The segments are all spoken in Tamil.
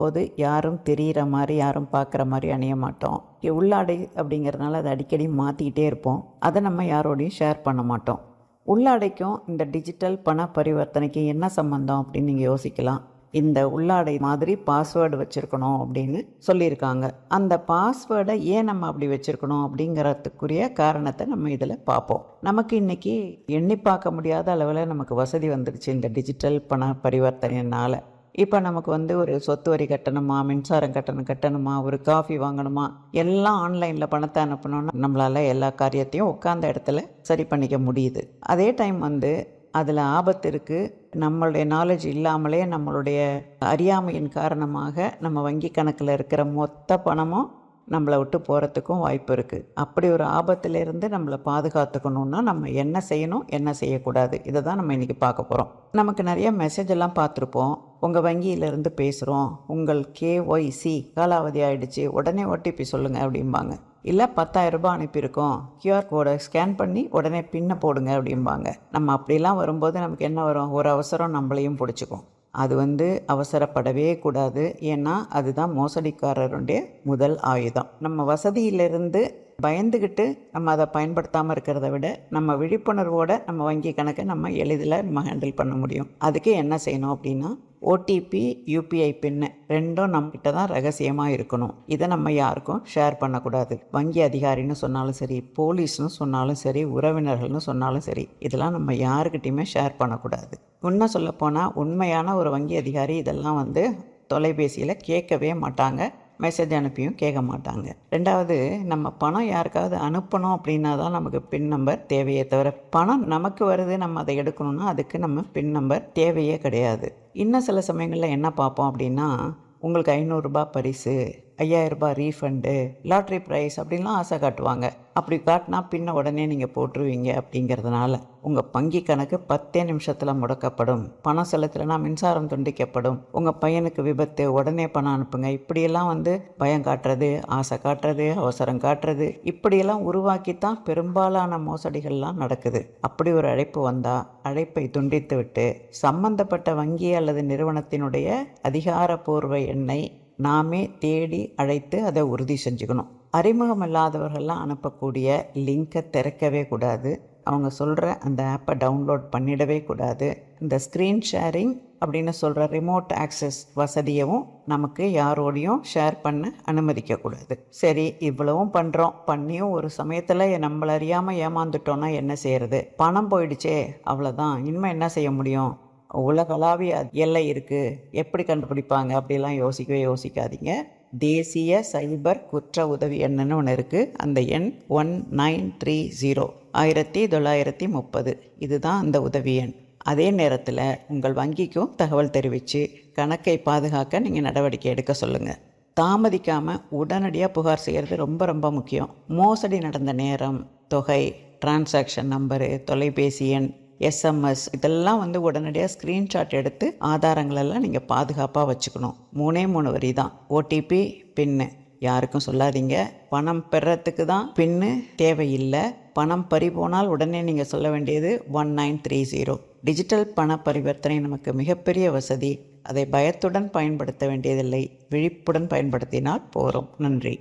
போது யாரும் தெரிகிற மாதிரி யாரும் பார்க்குற மாதிரி அணிய மாட்டோம் இ- உள்ளாடை அப்படிங்கிறதுனால அதை அடிக்கடி மாற்றிக்கிட்டே இருப்போம் அதை நம்ம யாரோடையும் ஷேர் பண்ண மாட்டோம் உள்ளாடைக்கும் இந்த டிஜிட்டல் பண பரிவர்த்தனைக்கு என்ன சம்பந்தம் அப்படின்னு நீங்கள் யோசிக்கலாம் இந்த உள்ளாடை மாதிரி பாஸ்வேர்டு வச்சுருக்கணும் அப்படின்னு சொல்லியிருக்காங்க அந்த பாஸ்வேர்டை ஏன் நம்ம அப்படி வச்சுருக்கணும் அப்படிங்கிறதுக்குரிய காரணத்தை நம்ம இதில் பார்ப்போம் நமக்கு இன்றைக்கி எண்ணி பார்க்க முடியாத அளவில் நமக்கு வசதி வந்துடுச்சு இந்த டிஜிட்டல் பண பரிவர்த்தனையினால் இப்போ நமக்கு வந்து ஒரு சொத்து வரி கட்டணுமா மின்சாரம் கட்டணம் கட்டணுமா ஒரு காஃபி வாங்கணுமா எல்லாம் ஆன்லைனில் பணத்தை அனுப்பணும்னா நம்மளால் எல்லா காரியத்தையும் உட்காந்த இடத்துல சரி பண்ணிக்க முடியுது அதே டைம் வந்து அதில் ஆபத்து இருக்குது நம்மளுடைய நாலேஜ் இல்லாமலே நம்மளுடைய அறியாமையின் காரணமாக நம்ம வங்கி கணக்கில் இருக்கிற மொத்த பணமும் நம்மளை விட்டு போகிறதுக்கும் வாய்ப்பு இருக்குது அப்படி ஒரு ஆபத்திலிருந்து நம்மளை பாதுகாத்துக்கணுன்னா நம்ம என்ன செய்யணும் என்ன செய்யக்கூடாது இதை தான் நம்ம இன்றைக்கி பார்க்க போகிறோம் நமக்கு நிறைய மெசேஜ் எல்லாம் பார்த்துருப்போம் உங்கள் வங்கியிலேருந்து பேசுகிறோம் உங்கள் கேஒய்சி காலாவதி ஆயிடுச்சு உடனே ஓடிபி சொல்லுங்கள் அப்படிம்பாங்க இல்லை பத்தாயிரம் ரூபாய் அனுப்பியிருக்கோம் கியூஆர் கோடை ஸ்கேன் பண்ணி உடனே பின்னை போடுங்க அப்படிம்பாங்க நம்ம அப்படிலாம் வரும்போது நமக்கு என்ன வரும் ஒரு அவசரம் நம்மளையும் பிடிச்சிக்கும் அது வந்து அவசரப்படவே கூடாது ஏன்னா அதுதான் மோசடிக்காரருடைய முதல் ஆயுதம் நம்ம வசதியிலிருந்து பயந்துக்கிட்டு நம்ம அதை பயன்படுத்தாமல் இருக்கிறத விட நம்ம விழிப்புணர்வோட நம்ம வங்கி கணக்கை நம்ம எளிதில் நம்ம ஹேண்டில் பண்ண முடியும் அதுக்கு என்ன செய்யணும் அப்படின்னா ஓடிபி யூபிஐ பின்னு ரெண்டும் நம்மக்கிட்ட தான் ரகசியமாக இருக்கணும் இதை நம்ம யாருக்கும் ஷேர் பண்ணக்கூடாது வங்கி அதிகாரின்னு சொன்னாலும் சரி போலீஸ்னு சொன்னாலும் சரி உறவினர்கள்னு சொன்னாலும் சரி இதெல்லாம் நம்ம யாருக்கிட்டையுமே ஷேர் பண்ணக்கூடாது உண்மை சொல்லப்போனால் உண்மையான ஒரு வங்கி அதிகாரி இதெல்லாம் வந்து தொலைபேசியில் கேட்கவே மாட்டாங்க மெசேஜ் அனுப்பியும் கேட்க மாட்டாங்க ரெண்டாவது நம்ம பணம் யாருக்காவது அனுப்பணும் அப்படின்னா தான் நமக்கு பின் நம்பர் தேவையே தவிர பணம் நமக்கு வருது நம்ம அதை எடுக்கணும்னா அதுக்கு நம்ம பின் நம்பர் தேவையே கிடையாது இன்னும் சில சமயங்களில் என்ன பார்ப்போம் அப்படின்னா உங்களுக்கு ஐநூறுரூபா பரிசு ஐயாயிரரூபா ரீஃபண்டு லாட்ரி ப்ரைஸ் அப்படின்லாம் ஆசை காட்டுவாங்க அப்படி காட்டினா பின்ன உடனே நீங்கள் போட்டுருவீங்க அப்படிங்கிறதுனால உங்கள் வங்கி கணக்கு பத்தே நிமிஷத்தில் முடக்கப்படும் பணம் செலுத்தலைன்னா மின்சாரம் துண்டிக்கப்படும் உங்கள் பையனுக்கு விபத்து உடனே பணம் அனுப்புங்க இப்படியெல்லாம் வந்து பயம் காட்டுறது ஆசை காட்டுறது அவசரம் காட்டுறது இப்படியெல்லாம் உருவாக்கி தான் பெரும்பாலான மோசடிகள்லாம் நடக்குது அப்படி ஒரு அழைப்பு வந்தால் அழைப்பை துண்டித்து விட்டு சம்பந்தப்பட்ட வங்கி அல்லது நிறுவனத்தினுடைய அதிகாரப்பூர்வ எண்ணை நாமே தேடி அழைத்து அதை உறுதி செஞ்சுக்கணும் அறிமுகம் இல்லாதவர்கள்லாம் அனுப்பக்கூடிய லிங்கை திறக்கவே கூடாது அவங்க சொல்கிற அந்த ஆப்பை டவுன்லோட் பண்ணிடவே கூடாது இந்த ஸ்க்ரீன் ஷேரிங் அப்படின்னு சொல்கிற ரிமோட் ஆக்சஸ் வசதியவும் நமக்கு யாரோடையும் ஷேர் பண்ண அனுமதிக்கக்கூடாது சரி இவ்வளவும் பண்ணுறோம் பண்ணியும் ஒரு சமயத்தில் நம்மள அறியாமல் ஏமாந்துட்டோன்னா என்ன செய்யறது பணம் போயிடுச்சே அவ்வளோதான் இனிமேல் என்ன செய்ய முடியும் உலகளாவிய எல்லை இருக்குது எப்படி கண்டுபிடிப்பாங்க அப்படிலாம் யோசிக்கவே யோசிக்காதீங்க தேசிய சைபர் குற்ற உதவி எண்ணுன்னு ஒன்று இருக்குது அந்த எண் ஒன் நைன் த்ரீ ஜீரோ ஆயிரத்தி தொள்ளாயிரத்தி முப்பது இதுதான் அந்த உதவி எண் அதே நேரத்தில் உங்கள் வங்கிக்கும் தகவல் தெரிவித்து கணக்கை பாதுகாக்க நீங்கள் நடவடிக்கை எடுக்க சொல்லுங்கள் தாமதிக்காமல் உடனடியாக புகார் செய்கிறது ரொம்ப ரொம்ப முக்கியம் மோசடி நடந்த நேரம் தொகை டிரான்சாக்ஷன் நம்பரு தொலைபேசி எண் எஸ்எம்எஸ் இதெல்லாம் வந்து உடனடியாக ஸ்க்ரீன்ஷாட் எடுத்து ஆதாரங்களெல்லாம் நீங்கள் பாதுகாப்பாக வச்சுக்கணும் மூணே மூணு வரி தான் ஓடிபி பின்னு யாருக்கும் சொல்லாதீங்க பணம் பெறத்துக்கு தான் பின்னு தேவையில்லை பணம் பறி போனால் உடனே நீங்கள் சொல்ல வேண்டியது one nine three zero digital பண பரிவர்த்தனை நமக்கு மிகப்பெரிய வசதி அதை பயத்துடன் பயன்படுத்த வேண்டியதில்லை விழிப்புடன் பயன்படுத்தினால் போகிறோம் நன்றி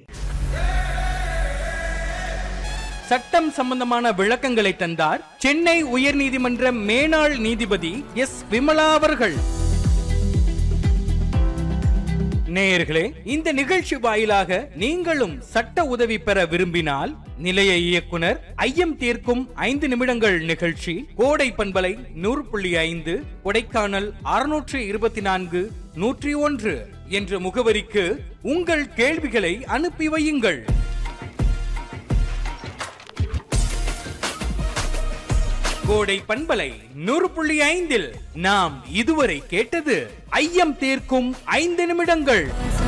சட்டம் சம்பந்தமான விளக்கங்களை தந்தார் சென்னை உயர்நீதிமன்ற மேனாள் நீதிபதி எஸ் விமலா அவர்கள் நேயர்களே இந்த நிகழ்ச்சி வாயிலாக நீங்களும் சட்ட உதவி பெற விரும்பினால் நிலைய இயக்குனர் ஐயம் தீர்க்கும் ஐந்து நிமிடங்கள் நிகழ்ச்சி கோடை பண்பலை நூறு புள்ளி ஐந்து கொடைக்கானல் அறுநூற்று இருபத்தி நான்கு நூற்றி ஒன்று என்ற முகவரிக்கு உங்கள் கேள்விகளை அனுப்பி வையுங்கள் கோடை பண்பலை நூறு புள்ளி ஐந்தில் நாம் இதுவரை கேட்டது ஐயம் தீர்க்கும் ஐந்து நிமிடங்கள்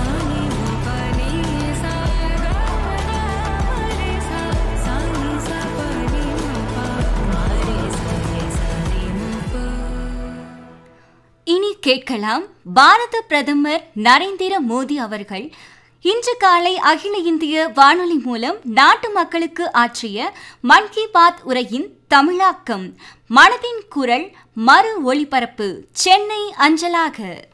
இனி கேட்கலாம் பாரத பிரதமர் நரேந்திர மோடி அவர்கள் இன்று காலை அகில இந்திய வானொலி மூலம் நாட்டு மக்களுக்கு ஆற்றிய மன் கி பாத் உரையின் தமிழாக்கம் மனதின் குரல் மறு ஒளிபரப்பு சென்னை அஞ்சலாக